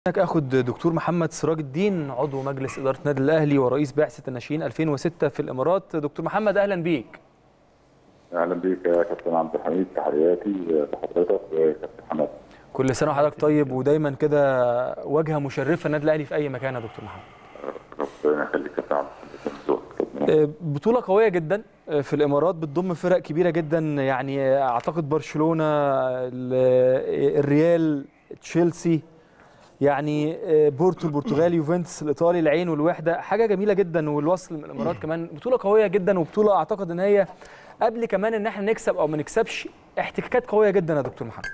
هناك اخد دكتور محمد سراج الدين عضو مجلس اداره النادي الاهلي ورئيس بعثه الناشئين 2006 في الامارات دكتور محمد اهلا بيك اهلا بيك يا كابتن عبد الحميد تحياتي لحضرتك وكابتن حماد كل سنه وحضرتك طيب ودايما كده واجهه مشرفه النادي الاهلي في اي مكان يا دكتور محمد ربنا يخليك يا كابتن عبد الحميد آه، بطوله قويه جدا آه، في الامارات بتضم فرق كبيره جدا يعني آه، اعتقد برشلونه ال- الريال تشيلسي يعني آه، بورتو البرتغالي يوفنتوس الايطالي العين والوحده حاجه جميله جدا والوصل من الامارات كمان بطوله قويه جدا وبطوله اعتقد ان هي قبل كمان ان احنا نكسب او ما نكسبش احتكاكات قويه جدا يا دكتور محمد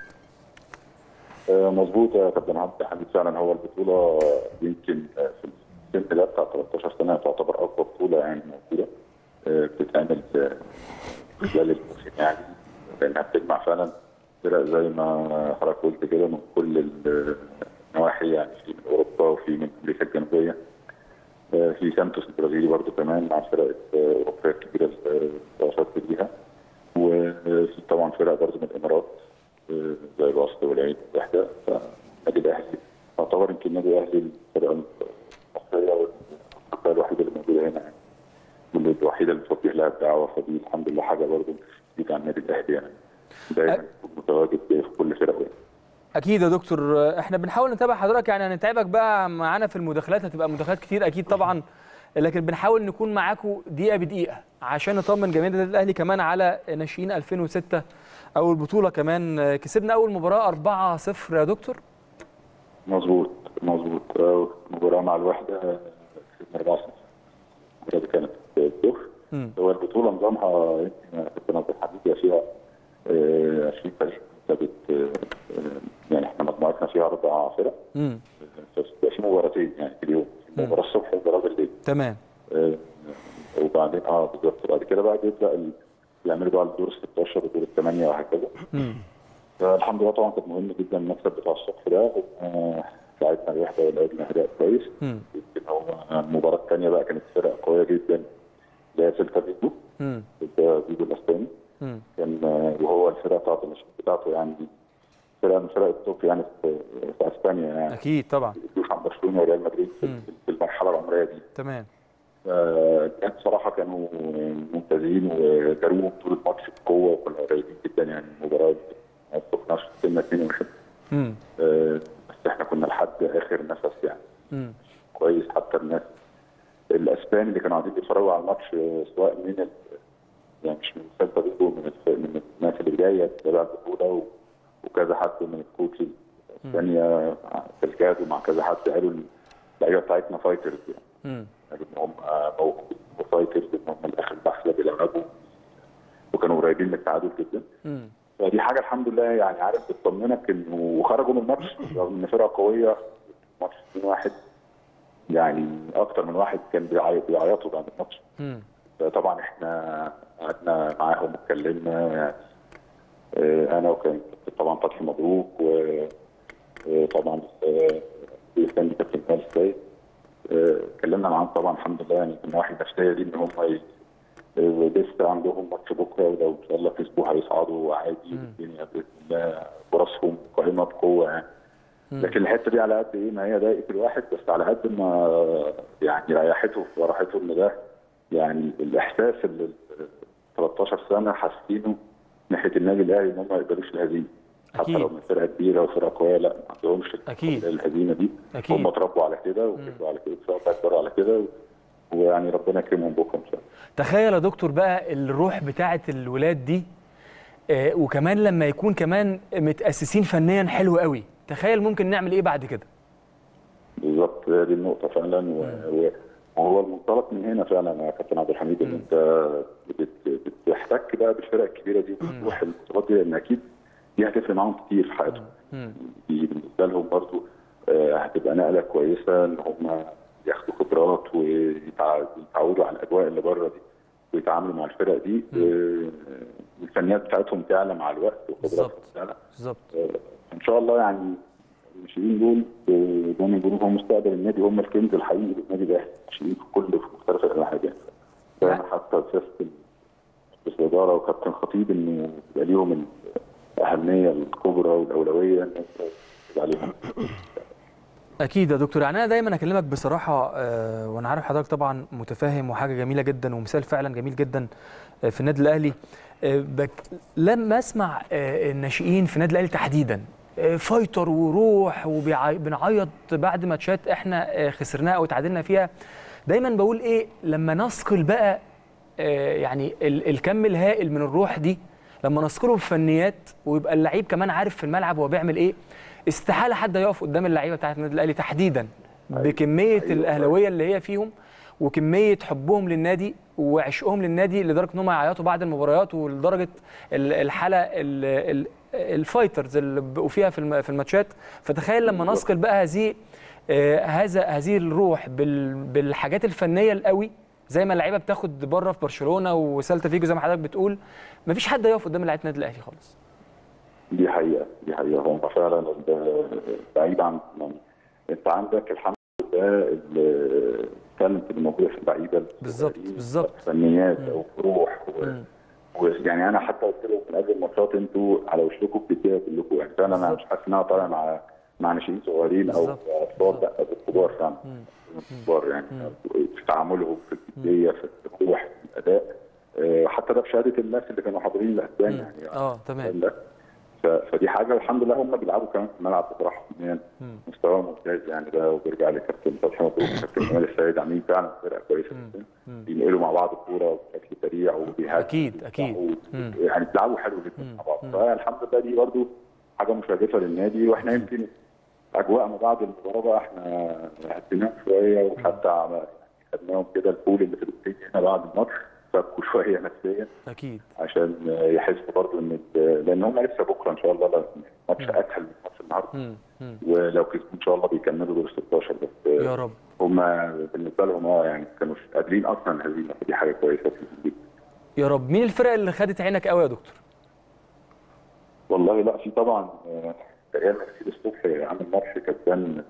آه، مظبوط يا كابتن عبد الحميد فعلا هو البطوله يمكن آه، في السن ده بتاع 13 سنه تعتبر اقوى بطوله يعني موجوده آه، بتتعمل آه، خلال الموسم يعني لانها بتجمع فعلا فرق زي ما حضرتك قلت كده من كل النواحي يعني في من اوروبا وفي من امريكا الجنوبيه آه، في سانتوس البرازيلي برضو كمان مع الفرق الاوروبيه الكبيره اللي شاركت بيها وفي طبعا فرق برضو من الامارات آه، زي الوسط والعين والوحده فالنادي الاهلي يعتبر يمكن النادي الاهلي الفرقه المصريه والافريقيه الوحيده اللي موجوده هنا يعني والوحيده اللي بتوجه لها الدعوه فدي الحمد لله حاجه برضو بتزيد عن النادي الاهلي يعني دايما يكون متواجد في كل فرقه اكيد يا دكتور آه، احنا بنحاول نتابع حضرتك يعني هنتعبك بقى معانا في المداخلات هتبقى مداخلات كتير اكيد طبعا لكن بنحاول نكون معاكم دقيقه بدقيقه عشان نطمن جماهير النادي الاهلي كمان على ناشئين 2006 اول بطوله كمان آه، كسبنا اول مباراه 4-0 يا دكتور مظبوط مظبوط آه، مباراه مع الوحده كسبنا 4 المباراه دي كانت الظهر مم. هو البطوله نظامها يمكن يا كابتن عبد الحميد هي فيها آه، 20 فريق ثابت يعني احنا مجموعتنا فيها اربع فرق امم بس بيبقى في مباراتين يعني في اليوم في مباراه الصبح ومباراه بالليل تمام آه، وبعدين اه بالظبط بعد كده بقى بيبدا ال- يعملوا بقى الدور ال 16 والدور الثمانيه وهكذا امم فالحمد لله طبعا كان مهم جدا المكسب بتاع الصبح ده آه، ساعدنا الوحده ولعبنا اداء كويس امم يمكن هو المباراه الثانيه بقى كانت فرقه قويه جدا اللي هي سيلتا فيجو امم ضد فيجو الاسباني امم كان آه، وهو الفرقه بتاعته النشاط بتاعته يعني فرقه من فرق التوب يعني في, في اسبانيا يعني اكيد طبعا بيدوش عن برشلونه وريال مدريد في, مم. في المرحله العمريه دي تمام آه، كان بصراحه كانوا ممتازين وجاروهم طول الماتش بقوه وكنا قريبين جدا يعني المباراه ما وصلناش سنه 22 امم آه، بس احنا كنا لحد اخر نفس يعني امم كويس حتى الناس الاسبان اللي كانوا قاعدين بيتفرجوا على الماتش آه، سواء من ال... يعني مش من سيلتا فيجو من الف... من الناس اللي جايه تتابع البطوله و... وكذا حد من الكوتش الثانيه في الكاس ومع كذا حد قالوا اللعيبه بتاعتنا فايترز يعني امم قالوا ان هم موهوبين وفايترز ان هم لاخر لحظه بيلعبوا وكانوا قريبين من التعادل جدا امم فدي حاجه الحمد لله يعني عارف بتطمنك انه وخرجوا من الماتش رغم ان فرقه قويه ماتش 2-1 يعني اكتر من واحد كان بيعيط بيعيطوا بعد الماتش امم طبعا احنا قعدنا معاهم واتكلمنا يعني آه، انا وكان طبعا فتحي مبروك وطبعا الثاني كابتن مال السيد آه، اتكلمنا معاهم طبعا الحمد لله يعني من نواحي النفسيه دي ان هم ي- آه، لسه عندهم ماتش بكره ولو ان شاء الله كسبوا هيصعدوا عادي والدنيا باذن الله فرصهم قائمه بقوه يعني لكن الحته دي على قد ايه ما هي ضايقت الواحد بس على قد ما يعني ريحته وراحته ان ده يعني الاحساس اللي ال 13 سنه حاسينه ناحيه النادي الاهلي ان هم ما يقبلوش الهزيمه حتى أكيد. لو من فرقه كبيره وفرقه قويه لا ما عندهمش أكيد. الهزيمه دي أكيد. هم اتربوا على كده وكبروا على كده وكبروا على كده ويعني ربنا يكرمهم بكره ان شاء الله تخيل يا دكتور بقى الروح بتاعه الولاد دي آه، وكمان لما يكون كمان متأسسين فنيا حلو قوي تخيل ممكن نعمل ايه بعد كده بالظبط هي دي النقطة فعلا و- و- وهو المنطلق من هنا فعلا يا كابتن عبد الحميد ان انت بت- بتحتك بقى بالفرق الكبيرة دي وتروح البطولات دي لان اكيد دي هتفرق معاهم كتير في حياتهم مم. دي بالنسبة لهم برضو آه، هتبقى نقلة كويسة ان هم ياخدوا خبرات ويتعودوا على الاجواء اللي بره دي ويتعاملوا مع الفرق دي آه، الفنيات بتاعتهم تعلى مع الوقت وخبراتهم بالظبط. تعلى بالظبط ان شاء الله يعني الناشئين دول آه، زي ما بيقولوا هم مستقبل النادي هم الكنز الحقيقي للنادي الاهلي الناشئين في كل في مختلف الانواع فانا حتى سياسه مجلس الاداره وكابتن خطيب انه يبقى ليهم الاهميه الكبرى والاولويه ان انت تبقى عليهم اكيد يا دكتور يعني انا دايما اكلمك بصراحه آه، وانا عارف حضرتك طبعا متفاهم وحاجه جميله جدا ومثال فعلا جميل جدا آه، في النادي الاهلي آه، بك لما اسمع آه، الناشئين في النادي الاهلي تحديدا آه، فايتر وروح وبنعيط بعد ماتشات احنا آه، خسرناها او تعادلنا فيها دايما بقول ايه لما نثقل بقى آه، يعني ال- الكم الهائل من الروح دي لما نثقله بفنيات ويبقى اللعيب كمان عارف في الملعب هو بيعمل ايه استحاله حد يقف قدام اللعيبه بتاعت النادي الاهلي تحديدا بكميه أيوة. الاهلاويه اللي هي فيهم وكميه حبهم للنادي وعشقهم للنادي لدرجه ان هم يعيطوا بعد المباريات ولدرجه ال- الحاله ال- ال- الفايترز اللي بقوا فيها في الم- في الماتشات فتخيل لما بالظبط. نثقل بقى هذه آه، هذا هذه الروح بال- بالحاجات الفنيه القوي زي ما اللعيبه بتاخد بره في برشلونه وسالتا فيجو زي ما حضرتك بتقول مفيش حد يقف قدام لعيبه النادي الاهلي خالص دي حقيقه دي حقيقه هم فعلا ال- بعيد عن يعني انت عندك الحمد لله التالنت اللي موجوده في اللعيبه بالظبط، الصغيرين، بالظبط. فنيات او روح و- مم. ويعني انا حتى قلت لهم من قبل الماتشات انتوا على وشكم بتديها كلكم يعني فعلا انا بالظبط. مش حاسس ان انا طالع مع مع ناشئين صغيرين او بالظبط. اطفال لا بالكبار فعلا الكبار يعني في تعاملهم في الجديه في الروح في الاداء آه، حتى ده بشهاده الناس اللي كانوا حاضرين الاسبان مم. يعني اه تمام لا ف- فدي حاجه الحمد لله هم بيلعبوا كمان في الملعب بصراحه فنيا مستوى ممتاز يعني ده وبيرجع لكابتن فتحي مبروك وكابتن جمال السيد عاملين فعلا فرقه كويسه جدا بينقلوا مع بعض الكوره بشكل سريع وبيهاجموا أكيد، أكيد. وبيدفعوا. يعني بيلعبوا حلو جدا مع بعض فالحمد لله دي برضو حاجه مشرفه للنادي واحنا يمكن اجواء ما بعد المباراه بقى احنا هديناهم شويه وحتى عم- خدناهم كده البول اللي في الاوتيل هنا بعد الماتش فكوا شويه نفسيا اكيد عشان يحسوا برضه ان لان هم لسه بكره ان شاء الله لا- ماتش اسهل من ماتش النهارده مم. مم. ولو كسبوا ان شاء الله بيكملوا دور 16 بس يا رب هم بالنسبه لهم اه يعني كانوا قادرين اصلا الهزيمه فدي حاجه كويسه جدا يا رب مين الفرق اللي خدت عينك قوي يا دكتور والله لا في طبعا آه، ريال مدريد الصبح عامل ماتش كسبان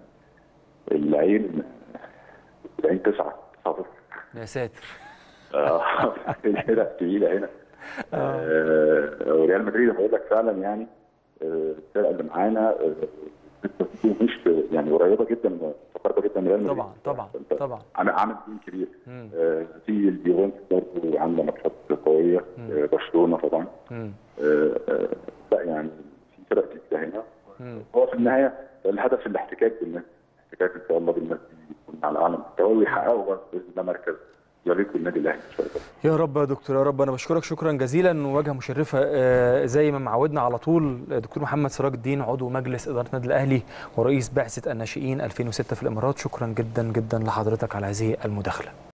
العين العين تسعه تسعه صفر يا ساتر آه، الفرق تقيله هنا آه، وريال مدريد بقول لك فعلا يعني آه، الفرقه اللي معانا آه، مش في- يعني قريبه جدا متقاربه جدا من ريال مدريد طبعا طبعا فأنت طبعا عامل عامل تيم كبير مم. آه، في اليوفنتوس برضه عامله ماتشات قويه آه، برشلونه طبعا مم. آه، آه، لا يعني في فرق كتير هنا مم. هو في النهايه الهدف الاحتكاك بالناس الاحتكاك ان شاء الله بالناس دي يكون على اعلى مستوى ويحققوا برضه باذن الله مركز يليق بالنادي الاهلي ان شاء الله يا رب يا دكتور يا رب انا بشكرك شكرا جزيلا وواجهه مشرفه آه، زي ما معودنا على طول آه، دكتور محمد سراج الدين عضو مجلس اداره النادي الاهلي ورئيس بعثه الناشئين 2006 في الامارات شكرا جدا جدا لحضرتك على هذه المداخله